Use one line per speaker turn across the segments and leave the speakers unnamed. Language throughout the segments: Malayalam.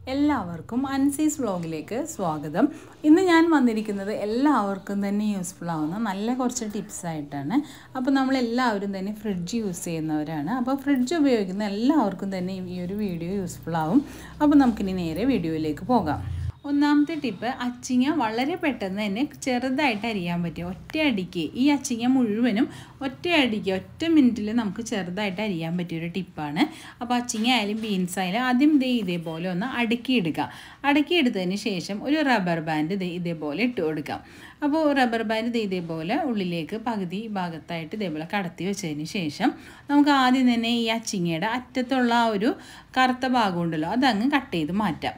എല്ലാവർക്കും അൻസീസ് വ്ളോഗിലേക്ക് സ്വാഗതം ഇന്ന് ഞാൻ വന്നിരിക്കുന്നത് എല്ലാവർക്കും തന്നെ യൂസ്ഫുൾ ആവുന്ന നല്ല കുറച്ച് ടിപ്സ് ആയിട്ടാണ് അപ്പോൾ നമ്മൾ എല്ലാവരും തന്നെ ഫ്രിഡ്ജ് യൂസ് ചെയ്യുന്നവരാണ് അപ്പോൾ ഫ്രിഡ്ജ് ഉപയോഗിക്കുന്ന എല്ലാവർക്കും തന്നെ ഈ ഒരു വീഡിയോ യൂസ്ഫുൾ ആവും അപ്പോൾ നമുക്കിനി നേരെ വീഡിയോയിലേക്ക് പോകാം ഒന്നാമത്തെ ടിപ്പ് അച്ചിങ്ങ വളരെ പെട്ടെന്ന് തന്നെ ചെറുതായിട്ട് അരിയാൻ പറ്റും ഒറ്റയടിക്ക് ഈ അച്ചിങ്ങ മുഴുവനും ഒറ്റയടിക്ക് ഒറ്റ മിനിറ്റിൽ നമുക്ക് ചെറുതായിട്ട് അരിയാൻ പറ്റിയൊരു ടിപ്പാണ് അപ്പോൾ അച്ചിങ്ങ ആയാലും ബീൻസ് ആയാലും ആദ്യം ഇതേ ഇതേപോലെ ഒന്ന് അടുക്കിയെടുക്കുക അടുക്കിയെടുത്തതിന് ശേഷം ഒരു റബ്ബർ ബാൻഡ് ഇതേ ഇതേപോലെ ഇട്ട് കൊടുക്കാം അപ്പോൾ റബ്ബർ ബാൻഡ് ഇത് ഇതേപോലെ ഉള്ളിലേക്ക് പകുതി ഭാഗത്തായിട്ട് ഇതേപോലെ കടത്തി വെച്ചതിന് ശേഷം നമുക്ക് ആദ്യം തന്നെ ഈ അച്ചിങ്ങയുടെ അറ്റത്തുള്ള ആ ഒരു കറുത്ത ഭാഗം ഉണ്ടല്ലോ അതങ്ങ് കട്ട് ചെയ്ത് മാറ്റാം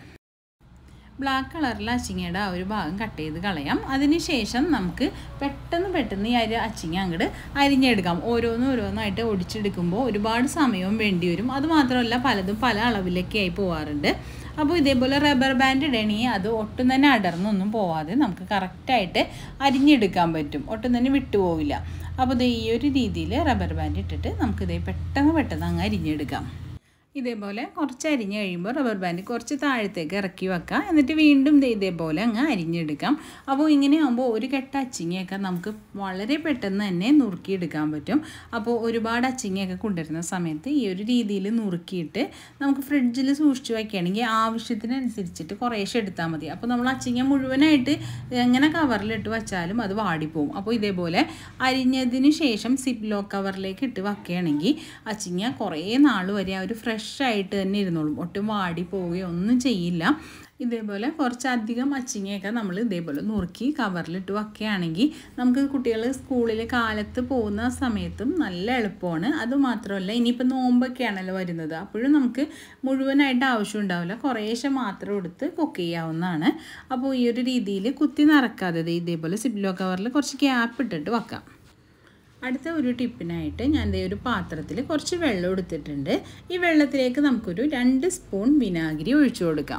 ബ്ലാക്ക് കളറിലെ അച്ചിങ്ങയുടെ ആ ഒരു ഭാഗം കട്ട് ചെയ്ത് കളയാം അതിനുശേഷം നമുക്ക് പെട്ടെന്ന് പെട്ടെന്ന് ഈ അരി അച്ചിങ്ങ അങ്ങോട്ട് അരിഞ്ഞെടുക്കാം ഓരോന്നും ഓരോന്നായിട്ട് ഒടിച്ചെടുക്കുമ്പോൾ ഒരുപാട് സമയവും വേണ്ടി വരും അതുമാത്രമല്ല പലതും പല അളവിലൊക്കെ ആയി പോവാറുണ്ട് അപ്പോൾ ഇതേപോലെ റബ്ബർ ബാൻഡ് ഇടണമെങ്കിൽ അത് ഒട്ടും തന്നെ അടർന്നൊന്നും പോവാതെ നമുക്ക് കറക്റ്റായിട്ട് അരിഞ്ഞെടുക്കാൻ പറ്റും ഒട്ടും തന്നെ വിട്ടുപോവില്ല അപ്പോൾ ഇത് ഈ ഒരു രീതിയിൽ റബ്ബർ ബാൻഡ് ഇട്ടിട്ട് നമുക്കിത് പെട്ടെന്ന് പെട്ടെന്ന് അങ്ങ് അരിഞ്ഞെടുക്കാം ഇതേപോലെ കുറച്ച് അരിഞ്ഞ് കഴിയുമ്പോൾ റബ്ബർ ബാൻഡ് കുറച്ച് താഴത്തേക്ക് ഇറക്കി വെക്കാം എന്നിട്ട് വീണ്ടും ദേ ഇതേപോലെ അങ്ങ് അരിഞ്ഞെടുക്കാം അപ്പോൾ ഇങ്ങനെയാകുമ്പോൾ ഒരു കെട്ട അച്ചിങ്ങയൊക്കെ നമുക്ക് വളരെ പെട്ടെന്ന് തന്നെ നുറുക്കിയെടുക്കാൻ പറ്റും അപ്പോൾ ഒരുപാട് അച്ചിങ്ങയൊക്കെ കൊണ്ടുവരുന്ന സമയത്ത് ഈ ഒരു രീതിയിൽ നുറുക്കിയിട്ട് നമുക്ക് ഫ്രിഡ്ജിൽ സൂക്ഷിച്ച് വയ്ക്കുകയാണെങ്കിൽ ആവശ്യത്തിനനുസരിച്ചിട്ട് കുറേശ്ശെ എടുത്താൽ മതി അപ്പോൾ നമ്മൾ അച്ചിങ്ങ മുഴുവനായിട്ട് എങ്ങനെ കവറിലിട്ട് വെച്ചാലും അത് വാടിപ്പോവും അപ്പോൾ ഇതേപോലെ അരിഞ്ഞതിന് ശേഷം സിപ്പ് ലോ കവറിലേക്ക് ഇട്ട് വെക്കുകയാണെങ്കിൽ അച്ചിങ്ങ കുറേ നാൾ വരെ ആ ഒരു ഫ്രഷ് ആയിട്ട് തന്നെ ഇരുന്നോളും ഒട്ടും വാടി പോവുകയോ ഒന്നും ചെയ്യില്ല ഇതേപോലെ കുറച്ചധികം അച്ചിങ്ങയൊക്കെ നമ്മൾ ഇതേപോലെ നുറുക്കി കവറിലിട്ട് വെക്കുകയാണെങ്കിൽ നമുക്ക് കുട്ടികൾ സ്കൂളിൽ കാലത്ത് പോകുന്ന സമയത്തും നല്ല എളുപ്പമാണ് അതുമാത്രമല്ല ഇനിയിപ്പോൾ നോമ്പൊക്കെയാണല്ലോ വരുന്നത് അപ്പോഴും നമുക്ക് മുഴുവനായിട്ട് ആവശ്യം ഉണ്ടാവില്ല കുറേശ്ശെ മാത്രം എടുത്ത് കുക്ക് ചെയ്യാവുന്നതാണ് അപ്പോൾ ഈ ഒരു രീതിയിൽ കുത്തി നിറക്കാതെ ഇതേപോലെ സിബ്ലോ കവറിൽ കുറച്ച് ഗ്യാപ്പ് ഇട്ടിട്ട് വെക്കാം അടുത്ത ഒരു ടിപ്പിനായിട്ട് ഞാൻ ദേ ഒരു പാത്രത്തിൽ കുറച്ച് വെള്ളം എടുത്തിട്ടുണ്ട് ഈ വെള്ളത്തിലേക്ക് നമുക്കൊരു രണ്ട് സ്പൂൺ വിനാഗിരി ഒഴിച്ചു കൊടുക്കാം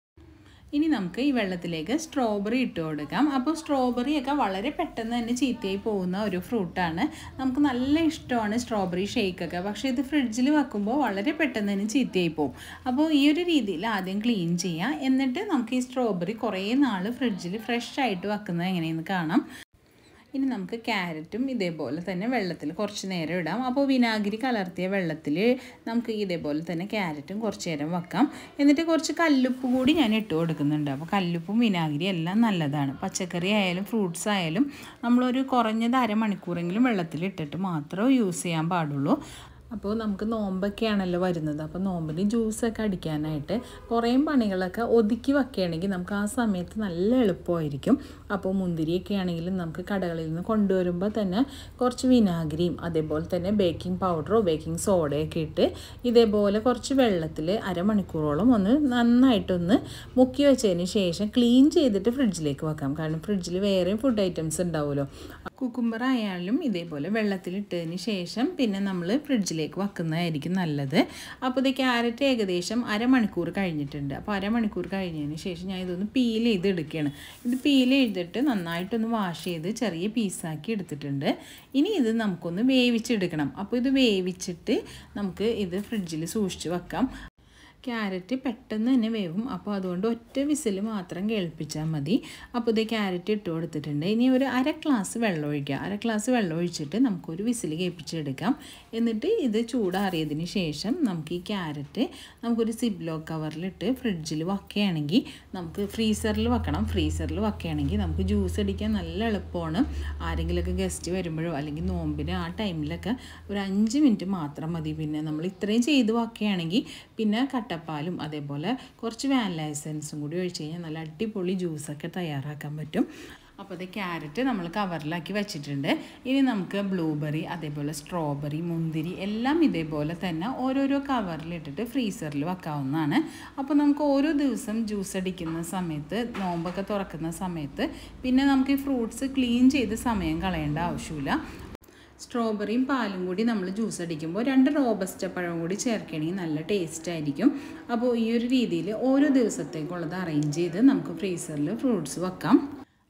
ഇനി നമുക്ക് ഈ വെള്ളത്തിലേക്ക് സ്ട്രോബെറി ഇട്ട് കൊടുക്കാം അപ്പോൾ സ്ട്രോബെറി ഒക്കെ വളരെ പെട്ടെന്ന് തന്നെ ചീത്തയായി പോകുന്ന ഒരു ഫ്രൂട്ടാണ് നമുക്ക് നല്ല ഇഷ്ടമാണ് സ്ട്രോബെറി ഷേക്കൊക്കെ പക്ഷേ ഇത് ഫ്രിഡ്ജിൽ വെക്കുമ്പോൾ വളരെ പെട്ടെന്ന് തന്നെ ചീത്തയായി പോകും അപ്പോൾ ഈ ഒരു രീതിയിൽ ആദ്യം ക്ലീൻ ചെയ്യുക എന്നിട്ട് നമുക്ക് ഈ സ്ട്രോബെറി കുറേ നാൾ ഫ്രിഡ്ജിൽ ഫ്രഷ് ആയിട്ട് വെക്കുന്നത് എങ്ങനെയെന്ന് കാണാം ഇനി നമുക്ക് ക്യാരറ്റും ഇതേപോലെ തന്നെ വെള്ളത്തിൽ കുറച്ച് നേരം ഇടാം അപ്പോൾ വിനാഗിരി കലർത്തിയ വെള്ളത്തിൽ നമുക്ക് ഇതേപോലെ തന്നെ ക്യാരറ്റും കുറച്ച് നേരം വെക്കാം എന്നിട്ട് കുറച്ച് കല്ലുപ്പ് കൂടി ഞാൻ ഇട്ട് കൊടുക്കുന്നുണ്ട് അപ്പോൾ കല്ലുപ്പും വിനാഗിരി എല്ലാം നല്ലതാണ് പച്ചക്കറി ആയാലും ഫ്രൂട്ട്സ് ആയാലും നമ്മളൊരു കുറഞ്ഞത് അരമണിക്കൂറെങ്കിലും വെള്ളത്തിൽ ഇട്ടിട്ട് മാത്രമേ യൂസ് ചെയ്യാൻ പാടുള്ളൂ അപ്പോൾ നമുക്ക് നോമ്പൊക്കെയാണല്ലോ വരുന്നത് അപ്പോൾ നോമ്പിന് ജ്യൂസൊക്കെ അടിക്കാനായിട്ട് കുറേ പണികളൊക്കെ ഒതുക്കി വെക്കുകയാണെങ്കിൽ നമുക്ക് ആ സമയത്ത് നല്ല എളുപ്പമായിരിക്കും അപ്പോൾ മുന്തിരിയൊക്കെ ആണെങ്കിലും നമുക്ക് കടകളിൽ നിന്ന് കൊണ്ടുവരുമ്പോൾ തന്നെ കുറച്ച് വിനാഗിരിയും അതേപോലെ തന്നെ ബേക്കിംഗ് പൗഡറോ ബേക്കിംഗ് സോഡയൊക്കെ ഇട്ട് ഇതേപോലെ കുറച്ച് വെള്ളത്തിൽ അരമണിക്കൂറോളം ഒന്ന് നന്നായിട്ടൊന്ന് മുക്കി വെച്ചതിന് ശേഷം ക്ലീൻ ചെയ്തിട്ട് ഫ്രിഡ്ജിലേക്ക് വെക്കാം കാരണം ഫ്രിഡ്ജിൽ വേറെയും ഫുഡ് ഐറ്റംസ് ഉണ്ടാവുമല്ലോ കുക്കുംബർ ആയാലും ഇതേപോലെ വെള്ളത്തിലിട്ടതിന് ശേഷം പിന്നെ നമ്മൾ ഫ്രിഡ്ജിലേക്ക് വെക്കുന്നതായിരിക്കും നല്ലത് അപ്പോൾ ഇത് ക്യാരറ്റ് ഏകദേശം അരമണിക്കൂർ കഴിഞ്ഞിട്ടുണ്ട് അപ്പോൾ അരമണിക്കൂർ കഴിഞ്ഞതിന് ശേഷം ഞാൻ ഇതൊന്ന് പീൽ ചെയ്ത് എടുക്കുകയാണ് ഇത് പീൽ ചെയ്തിട്ട് നന്നായിട്ടൊന്ന് വാഷ് ചെയ്ത് ചെറിയ പീസാക്കി എടുത്തിട്ടുണ്ട് ഇനി ഇത് നമുക്കൊന്ന് വേവിച്ചെടുക്കണം അപ്പോൾ ഇത് വേവിച്ചിട്ട് നമുക്ക് ഇത് ഫ്രിഡ്ജിൽ സൂക്ഷിച്ച് വെക്കാം ക്യാരറ്റ് പെട്ടെന്ന് തന്നെ വേവും അപ്പോൾ അതുകൊണ്ട് ഒറ്റ വിസിൽ മാത്രം കേൾപ്പിച്ചാൽ മതി അപ്പോൾ ഇത് ക്യാരറ്റ് ഇട്ട് കൊടുത്തിട്ടുണ്ട് ഇനി ഒരു അര ഗ്ലാസ് വെള്ളം ഒഴിക്കുക അര ഗ്ലാസ് വെള്ളം ഒഴിച്ചിട്ട് നമുക്കൊരു വിസിൽ കേൾപ്പിച്ചെടുക്കാം എന്നിട്ട് ഇത് ചൂടാറിയതിന് ശേഷം നമുക്ക് ഈ ക്യാരറ്റ് നമുക്കൊരു സിബ്ലോ കവറിലിട്ട് ഫ്രിഡ്ജിൽ വയ്ക്കുകയാണെങ്കിൽ നമുക്ക് ഫ്രീസറിൽ വെക്കണം ഫ്രീസറിൽ വയ്ക്കുകയാണെങ്കിൽ നമുക്ക് ജ്യൂസ് അടിക്കാൻ നല്ല എളുപ്പമാണ് ആരെങ്കിലുമൊക്കെ ഗസ്റ്റ് വരുമ്പോഴോ അല്ലെങ്കിൽ നോമ്പിന് ആ ടൈമിലൊക്കെ ഒരു അഞ്ച് മിനിറ്റ് മാത്രം മതി പിന്നെ നമ്മൾ ഇത്രയും ചെയ്ത് വയ്ക്കുകയാണെങ്കിൽ പിന്നെ കട്ടപ്പാലും അതേപോലെ കുറച്ച് വാനില എസൻസും കൂടി ഒഴിച്ച് കഴിഞ്ഞാൽ നല്ല അടിപൊളി ജ്യൂസൊക്കെ തയ്യാറാക്കാൻ പറ്റും അപ്പോൾ അത് ക്യാരറ്റ് നമ്മൾ കവറിലാക്കി വെച്ചിട്ടുണ്ട് ഇനി നമുക്ക് ബ്ലൂബെറി അതേപോലെ സ്ട്രോബെറി മുന്തിരി എല്ലാം ഇതേപോലെ തന്നെ ഓരോരോ കവറിലിട്ടിട്ട് ഫ്രീസറിൽ വെക്കാവുന്നതാണ് അപ്പോൾ നമുക്ക് ഓരോ ദിവസം ജ്യൂസ് അടിക്കുന്ന സമയത്ത് നോമ്പൊക്കെ തുറക്കുന്ന സമയത്ത് പിന്നെ നമുക്ക് ഈ ഫ്രൂട്ട്സ് ക്ലീൻ ചെയ്ത് സമയം കളയേണ്ട ആവശ്യമില്ല സ്ട്രോബെറിയും പാലും കൂടി നമ്മൾ ജ്യൂസ് അടിക്കുമ്പോൾ രണ്ട് റോബസ്റ്റ പഴം കൂടി ചേർക്കുകയാണെങ്കിൽ നല്ല ടേസ്റ്റ് ആയിരിക്കും അപ്പോൾ ഈ ഒരു രീതിയിൽ ഓരോ ദിവസത്തേക്കുള്ളത് അറേഞ്ച് ചെയ്ത് നമുക്ക് ഫ്രീസറിൽ ഫ്രൂട്ട്സ് വെക്കാം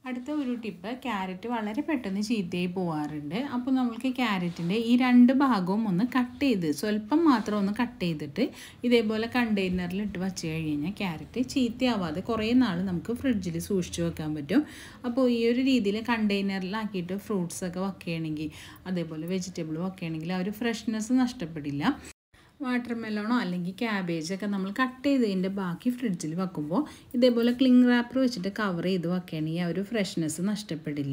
അടുത്ത ഒരു ടിപ്പ് ക്യാരറ്റ് വളരെ പെട്ടെന്ന് ചീത്തയായി പോവാറുണ്ട് അപ്പോൾ നമ്മൾക്ക് ക്യാരറ്റിൻ്റെ ഈ രണ്ട് ഭാഗവും ഒന്ന് കട്ട് ചെയ്ത് സ്വല്പം മാത്രം ഒന്ന് കട്ട് ചെയ്തിട്ട് ഇതേപോലെ കണ്ടെയ്നറിൽ ഇട്ട് വച്ച് കഴിഞ്ഞാൽ ക്യാരറ്റ് ചീത്തയാവാതെ കുറേ നാൾ നമുക്ക് ഫ്രിഡ്ജിൽ സൂക്ഷിച്ച് വെക്കാൻ പറ്റും അപ്പോൾ ഈ ഒരു രീതിയിൽ കണ്ടെയ്നറിലാക്കിയിട്ട് ഫ്രൂട്ട്സ് ഒക്കെ വെക്കുകയാണെങ്കിൽ അതേപോലെ വെജിറ്റബിൾ വെക്കുകയാണെങ്കിൽ ആ ഒരു ഫ്രഷ്നെസ് നഷ്ടപ്പെടില്ല വാട്ടർ മെലോണോ അല്ലെങ്കിൽ ക്യാബേജൊക്കെ നമ്മൾ കട്ട് ചെയ്തതിൻ്റെ ബാക്കി ഫ്രിഡ്ജിൽ വെക്കുമ്പോൾ ഇതേപോലെ ക്ലിങ് റാപ്പർ വെച്ചിട്ട് കവർ ചെയ്ത് വെക്കുകയാണെങ്കിൽ ആ ഒരു ഫ്രഷ്നെസ് നഷ്ടപ്പെടില്ല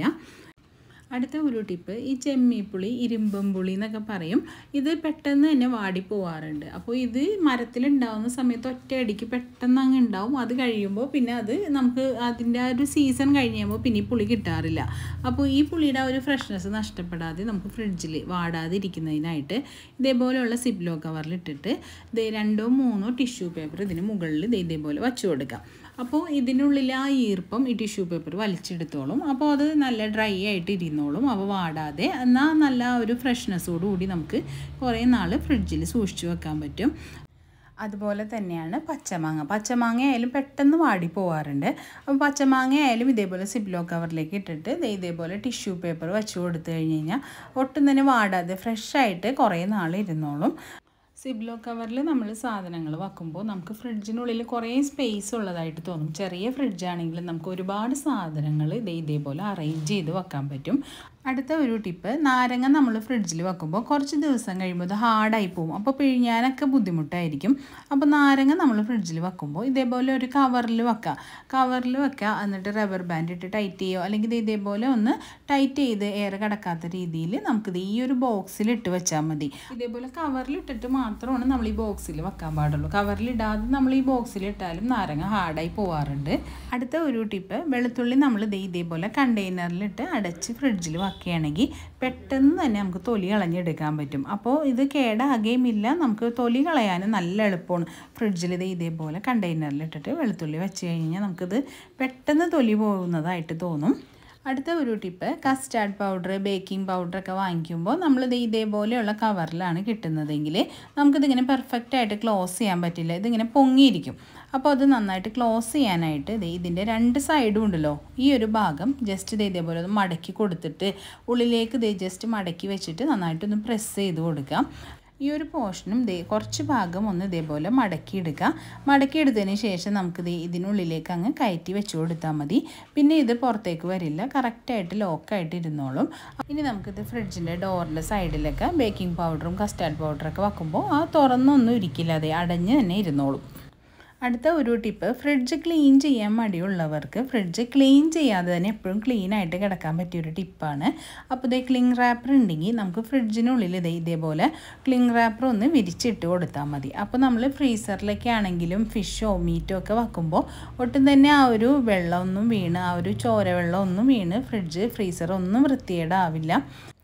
അടുത്ത ഒരു ടിപ്പ് ഈ ചെമ്മീപ്പുളി ഇരുമ്പം പുളി എന്നൊക്കെ പറയും ഇത് പെട്ടെന്ന് തന്നെ വാടി പോവാറുണ്ട് അപ്പോൾ ഇത് മരത്തിലുണ്ടാവുന്ന സമയത്ത് ഒറ്റയടിക്ക് പെട്ടെന്ന് അങ്ങ് ഉണ്ടാവും അത് കഴിയുമ്പോൾ പിന്നെ അത് നമുക്ക് അതിൻ്റെ ആ ഒരു സീസൺ കഴിഞ്ഞ് കഴിയുമ്പോൾ പിന്നെ ഈ പുളി കിട്ടാറില്ല അപ്പോൾ ഈ പുളിയുടെ ആ ഒരു ഫ്രഷ്നെസ് നഷ്ടപ്പെടാതെ നമുക്ക് ഫ്രിഡ്ജിൽ വാടാതെ ഇരിക്കുന്നതിനായിട്ട് ഇതേപോലെയുള്ള സിബ്ലോ കവറിൽ ഇട്ടിട്ട് ഇത് രണ്ടോ മൂന്നോ ടിഷ്യൂ പേപ്പർ ഇതിന് മുകളിൽ ഇത് ഇതേപോലെ വച്ചു കൊടുക്കാം അപ്പോൾ ഇതിനുള്ളിൽ ആ ഈർപ്പം ഈ ടിഷ്യൂ പേപ്പർ വലിച്ചെടുത്തോളും അപ്പോൾ അത് നല്ല ഡ്രൈ ആയിട്ട് ഇരുന്നോളും അപ്പോൾ വാടാതെ എന്നാൽ നല്ല ഒരു ഫ്രഷ്നെസ്സോടു കൂടി നമുക്ക് കുറേ നാൾ ഫ്രിഡ്ജിൽ സൂക്ഷിച്ചു വെക്കാൻ പറ്റും അതുപോലെ തന്നെയാണ് പച്ചമാങ്ങ പച്ചമാങ്ങ ആയാലും പെട്ടെന്ന് വാടി പോവാറുണ്ട് അപ്പോൾ പച്ചമാങ്ങ ആയാലും ഇതേപോലെ സിബ്ലോ കവറിലേക്ക് ഇട്ടിട്ട് ദേ ഇതേപോലെ ടിഷ്യൂ പേപ്പർ വെച്ച് കൊടുത്തു കഴിഞ്ഞ് കഴിഞ്ഞാൽ ഒട്ടും തന്നെ വാടാതെ ഫ്രഷായിട്ട് കുറേ നാൾ ഇരുന്നോളും സിബ്ലോ കവറിൽ നമ്മൾ സാധനങ്ങൾ വെക്കുമ്പോൾ നമുക്ക് ഫ്രിഡ്ജിനുള്ളിൽ കുറേ സ്പേസ് ഉള്ളതായിട്ട് തോന്നും ചെറിയ ഫ്രിഡ്ജാണെങ്കിൽ നമുക്ക് ഒരുപാട് സാധനങ്ങൾ ഇതേ ഇതേപോലെ അറേഞ്ച് ചെയ്ത് വെക്കാൻ പറ്റും അടുത്ത ഒരു ടിപ്പ് നാരങ്ങ നമ്മൾ ഫ്രിഡ്ജിൽ വെക്കുമ്പോൾ കുറച്ച് ദിവസം കഴിയുമ്പോൾ അത് ഹാർഡായി പോകും അപ്പോൾ പിഴിഞ്ഞാനൊക്കെ ബുദ്ധിമുട്ടായിരിക്കും അപ്പോൾ നാരങ്ങ നമ്മൾ ഫ്രിഡ്ജിൽ വെക്കുമ്പോൾ ഇതേപോലെ ഒരു കവറിൽ വെക്കുക കവറിൽ വെക്കുക എന്നിട്ട് റബ്ബർ ബാൻഡ് ഇട്ട് ടൈറ്റ് ചെയ്യുക അല്ലെങ്കിൽ ഇത് ഇതേപോലെ ഒന്ന് ടൈറ്റ് ചെയ്ത് എയർ കിടക്കാത്ത രീതിയിൽ നമുക്കിത് ഈ ഒരു ബോക്സിൽ ഇട്ട് വെച്ചാൽ മതി ഇതേപോലെ കവറിൽ ഇട്ടിട്ട് മാത്രമാണ് നമ്മൾ ഈ ബോക്സിൽ വെക്കാൻ പാടുള്ളൂ കവറിൽ ഇടാതെ നമ്മൾ ഈ ബോക്സിൽ ഇട്ടാലും നാരങ്ങ ഹാർഡായി പോവാറുണ്ട് അടുത്ത ഒരു ടിപ്പ് വെളുത്തുള്ളി നമ്മൾ ഇത് ഇതേപോലെ കണ്ടെയ്നറിലിട്ട് അടച്ച് ഫ്രിഡ്ജിൽ വെക്കുകയാണെങ്കിൽ പെട്ടെന്ന് തന്നെ നമുക്ക് തൊലി കളഞ്ഞെടുക്കാൻ പറ്റും അപ്പോൾ ഇത് കേടാകുകയുമില്ല നമുക്ക് തൊലി കളയാനും നല്ല എളുപ്പമാണ് ഫ്രിഡ്ജിൽ ഇത് ഇതേപോലെ കണ്ടെയ്നറിലിട്ടിട്ട് വെളുത്തുള്ളി വെച്ച് കഴിഞ്ഞാൽ നമുക്കിത് പെട്ടെന്ന് തൊലി പോകുന്നതായിട്ട് തോന്നും അടുത്ത ഒരു ടിപ്പ് കസ്റ്റാർഡ് പൗഡർ ബേക്കിംഗ് പൗഡറൊക്കെ വാങ്ങിക്കുമ്പോൾ നമ്മളിത് ഇതേപോലെയുള്ള കവറിലാണ് കിട്ടുന്നതെങ്കിൽ നമുക്കിതിങ്ങനെ പെർഫെക്റ്റ് ആയിട്ട് ക്ലോസ് ചെയ്യാൻ പറ്റില്ല ഇതിങ്ങനെ പൊങ്ങിയിരിക്കും അപ്പോൾ അത് നന്നായിട്ട് ക്ലോസ് ചെയ്യാനായിട്ട് ഇത് ഇതിൻ്റെ രണ്ട് സൈഡും ഉണ്ടല്ലോ ഈ ഒരു ഭാഗം ജസ്റ്റ് ഇത് ഇതേപോലെ ഒന്ന് മടക്കി കൊടുത്തിട്ട് ഉള്ളിലേക്ക് ഇത് ജസ്റ്റ് മടക്കി വെച്ചിട്ട് നന്നായിട്ടൊന്ന് പ്രസ് ചെയ്ത് കൊടുക്കാം ഈ ഒരു പോർഷനും ദേ കുറച്ച് ഭാഗം ഒന്ന് ഇതേപോലെ മടക്കിയെടുക്കുക മടക്കിയെടുത്തതിന് ശേഷം നമുക്കിത് ഇതിനുള്ളിലേക്ക് അങ്ങ് കയറ്റി വെച്ച് കൊടുത്താൽ മതി പിന്നെ ഇത് പുറത്തേക്ക് വരില്ല കറക്റ്റായിട്ട് ലോക്കായിട്ട് ഇരുന്നോളും ഇനി നമുക്കിത് ഫ്രിഡ്ജിൻ്റെ ഡോറിൻ്റെ സൈഡിലൊക്കെ ബേക്കിംഗ് പൗഡറും കസ്റ്റാർഡ് പൗഡറൊക്കെ വെക്കുമ്പോൾ ആ തുറന്നൊന്നും ഇരിക്കില്ല അതെ അടഞ്ഞ് തന്നെ ഇരുന്നോളും അടുത്ത ഒരു ടിപ്പ് ഫ്രിഡ്ജ് ക്ലീൻ ചെയ്യാൻ മടിയുള്ളവർക്ക് ഫ്രിഡ്ജ് ക്ലീൻ ചെയ്യാതെ തന്നെ എപ്പോഴും ക്ലീൻ ആയിട്ട് കിടക്കാൻ പറ്റിയ ഒരു ടിപ്പാണ് അപ്പോൾ ഇതേ ക്ലിങ് റാപ്പർ ഉണ്ടെങ്കിൽ നമുക്ക് ഫ്രിഡ്ജിനുള്ളിൽ ഇതേ ഇതേപോലെ ക്ലിങ് റാപ്പർ ഒന്ന് വിരിച്ചിട്ട് കൊടുത്താൽ മതി അപ്പോൾ നമ്മൾ ഫ്രീസറിലൊക്കെ ആണെങ്കിലും ഫിഷോ മീറ്റോ ഒക്കെ വെക്കുമ്പോൾ ഒട്ടും തന്നെ ആ ഒരു വെള്ളമൊന്നും വീണ് ആ ഒരു ചോര വെള്ളമൊന്നും വീണ് ഫ്രിഡ്ജ് ഫ്രീസർ ഒന്നും വൃത്തികേടാവില്ല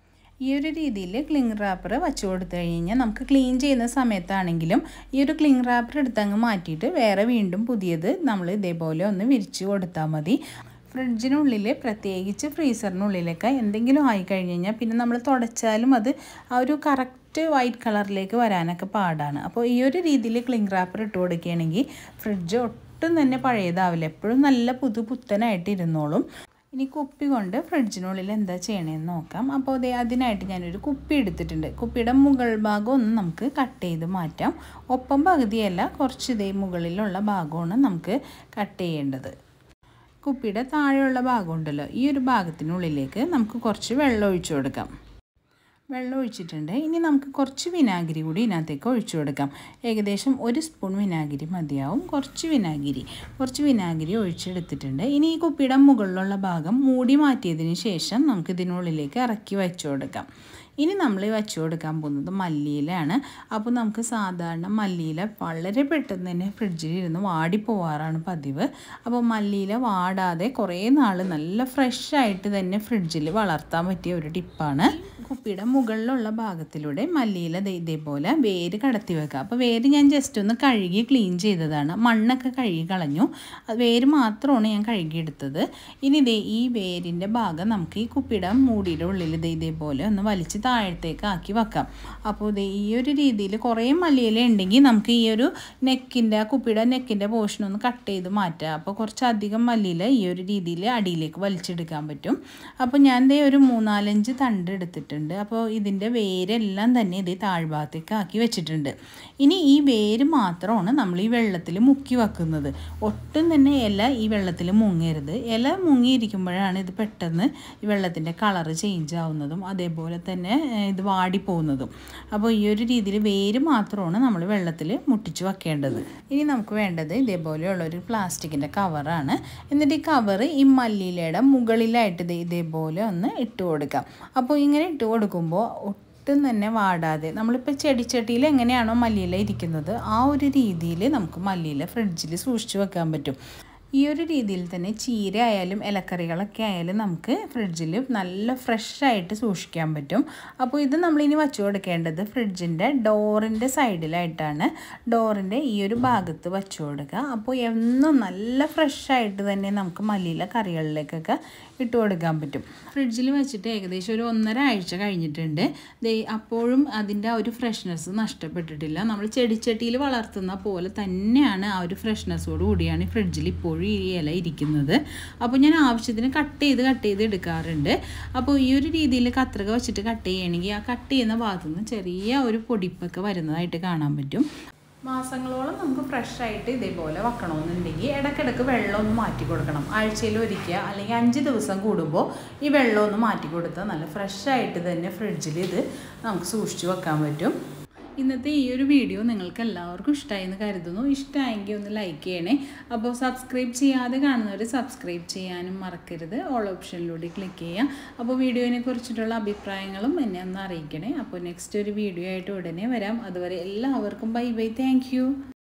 ഈ ഒരു രീതിയിൽ ക്ലിങ് റാപ്പർ വച്ചു കൊടുത്തു കഴിഞ്ഞാൽ നമുക്ക് ക്ലീൻ ചെയ്യുന്ന സമയത്താണെങ്കിലും ഈ ഒരു ക്ലിങ് റാപ്പർ എടുത്തങ്ങ് മാറ്റിയിട്ട് വേറെ വീണ്ടും പുതിയത് നമ്മൾ ഇതേപോലെ ഒന്ന് വിരിച്ചു കൊടുത്താൽ മതി ഫ്രിഡ്ജിനുള്ളിൽ പ്രത്യേകിച്ച് ഫ്രീസറിനുള്ളിലൊക്കെ എന്തെങ്കിലും ആയി കഴിഞ്ഞ് കഴിഞ്ഞാൽ പിന്നെ നമ്മൾ തുടച്ചാലും അത് ആ ഒരു കറക്റ്റ് വൈറ്റ് കളറിലേക്ക് വരാനൊക്കെ പാടാണ് അപ്പോൾ ഈ ഒരു രീതിയിൽ ക്ലിങ് റാപ്പർ ഇട്ട് കൊടുക്കുകയാണെങ്കിൽ ഫ്രിഡ്ജ് ഒട്ടും തന്നെ പഴയതാവില്ല എപ്പോഴും നല്ല പുതു പുത്തനായിട്ട് ഇരുന്നോളും ഇനി കുപ്പി കൊണ്ട് ഫ്രിഡ്ജിനുള്ളിൽ എന്താ ചെയ്യണതെന്ന് നോക്കാം അപ്പോൾ അതേ അതിനായിട്ട് ഞാനൊരു കുപ്പി എടുത്തിട്ടുണ്ട് കുപ്പിയുടെ മുകൾ ഭാഗം ഒന്ന് നമുക്ക് കട്ട് ചെയ്ത് മാറ്റാം ഒപ്പം പകുതിയല്ല കുറച്ച് ഇതേ മുകളിലുള്ള ഭാഗമാണ് നമുക്ക് കട്ട് ചെയ്യേണ്ടത് കുപ്പിയുടെ താഴെയുള്ള ഭാഗം ഉണ്ടല്ലോ ഈ ഒരു ഭാഗത്തിനുള്ളിലേക്ക് നമുക്ക് കുറച്ച് വെള്ളം ഒഴിച്ചു കൊടുക്കാം വെള്ളം ഒഴിച്ചിട്ടുണ്ട് ഇനി നമുക്ക് കുറച്ച് വിനാഗിരി കൂടി ഇതിനകത്തേക്ക് ഒഴിച്ചു കൊടുക്കാം ഏകദേശം ഒരു സ്പൂൺ വിനാഗിരി മതിയാവും കുറച്ച് വിനാഗിരി കുറച്ച് വിനാഗിരി ഒഴിച്ചെടുത്തിട്ടുണ്ട് ഇനി ഈ കുപ്പിയുടെ മുകളിലുള്ള ഭാഗം മൂടി മാറ്റിയതിന് ശേഷം നമുക്ക് ഇതിനുള്ളിലേക്ക് ഇറക്കി വെച്ചു കൊടുക്കാം ഇനി നമ്മൾ വെച്ചു കൊടുക്കാൻ പോകുന്നത് മല്ലിയിലയാണ് അപ്പോൾ നമുക്ക് സാധാരണ മല്ലിയില വളരെ പെട്ടെന്ന് തന്നെ ഫ്രിഡ്ജിൽ ഇരുന്ന് വാടിപ്പോവാറാണ് പതിവ് അപ്പോൾ മല്ലിയില വാടാതെ കുറേ നാൾ നല്ല ഫ്രഷ് ആയിട്ട് തന്നെ ഫ്രിഡ്ജിൽ വളർത്താൻ പറ്റിയ ഒരു ടിപ്പാണ് കുപ്പിയുടെ മുകളിലുള്ള ഭാഗത്തിലൂടെ മല്ലിയില ദേ ഇതേപോലെ വേര് കടത്തി വെക്കുക അപ്പോൾ വേര് ഞാൻ ജസ്റ്റ് ഒന്ന് കഴുകി ക്ലീൻ ചെയ്തതാണ് മണ്ണൊക്കെ കഴുകി കളഞ്ഞു അത് വേര് മാത്രമാണ് ഞാൻ കഴുകിയെടുത്തത് ഇനി ദേ ഈ വേരിൻ്റെ ഭാഗം നമുക്ക് ഈ കുപ്പിയുടെ മൂടിയുടെ ഉള്ളിൽ ദേ ഇതേപോലെ ഒന്ന് വലിച്ച് താഴത്തേക്ക് ആക്കി വെക്കാം അപ്പോൾ ഇത് ഈ ഒരു രീതിയിൽ കുറേ മല്ലിയില ഉണ്ടെങ്കിൽ നമുക്ക് ഈ ഒരു നെക്കിൻ്റെ ആ കുപ്പിയുടെ നെക്കിൻ്റെ പോർഷൻ ഒന്ന് കട്ട് ചെയ്ത് മാറ്റാം അപ്പോൾ കുറച്ചധികം മല്ലിയില ഈ ഒരു രീതിയിൽ അടിയിലേക്ക് വലിച്ചെടുക്കാൻ പറ്റും അപ്പോൾ ഞാൻ ദേ ഒരു മൂന്നാലഞ്ച് തണ്ട് എടുത്തിട്ടുണ്ട് അപ്പോൾ ഇതിൻ്റെ വേരെല്ലാം തന്നെ ഇതേ താഴ്ഭാഗത്തേക്ക് ആക്കി വെച്ചിട്ടുണ്ട് ഇനി ഈ വേര് മാത്രമാണ് നമ്മൾ ഈ വെള്ളത്തിൽ മുക്കി വെക്കുന്നത് ഒട്ടും തന്നെ ഇല ഈ വെള്ളത്തിൽ മുങ്ങരുത് ഇല മുങ്ങിയിരിക്കുമ്പോഴാണ് ഇത് പെട്ടെന്ന് ഈ വെള്ളത്തിൻ്റെ കളറ് ചേഞ്ച് ആവുന്നതും അതേപോലെ തന്നെ ഏഹ്, ഇത് വാടിപ്പോകുന്നതും അപ്പോൾ ഈ ഒരു രീതിയിൽ വേര് മാത്രമാണ് നമ്മൾ വെള്ളത്തിൽ മുട്ടിച്ച് വെക്കേണ്ടത് ഇനി നമുക്ക് വേണ്ടത് ഇതേപോലെയുള്ള ഒരു പ്ലാസ്റ്റിക്കിൻ്റെ കവറാണ് എന്നിട്ട് ഈ കവറ് ഈ മല്ലിയിലയുടെ മുകളിലായിട്ട് ദേ ഇതേപോലെ ഒന്ന് ഇട്ട് കൊടുക്കാം അപ്പോൾ ഇങ്ങനെ ഇട്ട് കൊടുക്കുമ്പോൾ ഒട്ടും തന്നെ വാടാതെ നമ്മളിപ്പോൾ ചെടിച്ചട്ടിയിൽ എങ്ങനെയാണോ മല്ലിയില ഇരിക്കുന്നത് ആ ഒരു രീതിയിൽ നമുക്ക് മല്ലിയില ഫ്രിഡ്ജിൽ സൂക്ഷിച്ച് വെക്കാൻ പറ്റും ഈ ഒരു രീതിയിൽ തന്നെ ചീര ആയാലും ഇലക്കറികളൊക്കെ ആയാലും നമുക്ക് ഫ്രിഡ്ജിൽ നല്ല ഫ്രഷായിട്ട് സൂക്ഷിക്കാൻ പറ്റും അപ്പോൾ ഇത് നമ്മളിനി വച്ചു കൊടുക്കേണ്ടത് ഫ്രിഡ്ജിൻ്റെ ഡോറിൻ്റെ സൈഡിലായിട്ടാണ് ഡോറിൻ്റെ ഈ ഒരു ഭാഗത്ത് വച്ചു കൊടുക്കുക അപ്പോൾ എന്നും നല്ല ഫ്രഷായിട്ട് തന്നെ നമുക്ക് മല്ലിയില കറികളിലേക്കൊക്കെ ഇട്ട് കൊടുക്കാൻ പറ്റും ഫ്രിഡ്ജിൽ വെച്ചിട്ട് ഏകദേശം ഒരു ഒന്നര ആഴ്ച കഴിഞ്ഞിട്ടുണ്ട് ദേ അപ്പോഴും അതിൻ്റെ ആ ഒരു ഫ്രഷ്നെസ് നഷ്ടപ്പെട്ടിട്ടില്ല നമ്മൾ ചെടിച്ചട്ടിയിൽ വളർത്തുന്ന പോലെ തന്നെയാണ് ആ ഒരു ഫ്രഷ്നെസ്സോട് കൂടിയാണ് ഈ ഫ്രിഡ്ജിൽ ഇപ്പോഴും ഈ ഇല ഇരിക്കുന്നത് അപ്പോൾ ഞാൻ ആവശ്യത്തിന് കട്ട് ചെയ്ത് കട്ട് ചെയ്ത് എടുക്കാറുണ്ട് അപ്പോൾ ഈ ഒരു രീതിയിൽ കത്രിക വെച്ചിട്ട് കട്ട് ചെയ്യണമെങ്കിൽ ആ കട്ട് ചെയ്യുന്ന ഭാഗത്തു നിന്ന് ചെറിയ ഒരു പൊടിപ്പൊക്കെ വരുന്നതായിട്ട് കാണാൻ പറ്റും മാസങ്ങളോളം നമുക്ക് ഫ്രഷ് ആയിട്ട് ഇതേപോലെ വെക്കണമെന്നുണ്ടെങ്കിൽ ഇടയ്ക്കിടയ്ക്ക് വെള്ളം ഒന്ന് മാറ്റി കൊടുക്കണം ആഴ്ചയിൽ ഒരിക്കുക അല്ലെങ്കിൽ അഞ്ച് ദിവസം കൂടുമ്പോൾ ഈ വെള്ളം ഒന്ന് മാറ്റി കൊടുത്താൽ നല്ല ഫ്രഷ് ആയിട്ട് തന്നെ ഫ്രിഡ്ജിൽ ഇത് നമുക്ക് സൂക്ഷിച്ച് വെക്കാൻ പറ്റും ഇന്നത്തെ ഈ ഒരു വീഡിയോ നിങ്ങൾക്ക് എല്ലാവർക്കും ഇഷ്ടമായി എന്ന് കരുതുന്നു ഇഷ്ടമായെങ്കിൽ ഒന്ന് ലൈക്ക് ചെയ്യണേ അപ്പോൾ സബ്സ്ക്രൈബ് ചെയ്യാതെ കാണുന്നവർ സബ്സ്ക്രൈബ് ചെയ്യാനും മറക്കരുത് ഓൾ ഓപ്ഷനിലൂടെ ക്ലിക്ക് ചെയ്യാം അപ്പോൾ വീഡിയോനെ കുറിച്ചിട്ടുള്ള അഭിപ്രായങ്ങളും എന്നെ ഒന്ന് അറിയിക്കണേ അപ്പോൾ നെക്സ്റ്റ് ഒരു വീഡിയോ ആയിട്ട് ഉടനെ വരാം അതുവരെ എല്ലാവർക്കും ബൈ ബൈ താങ്ക്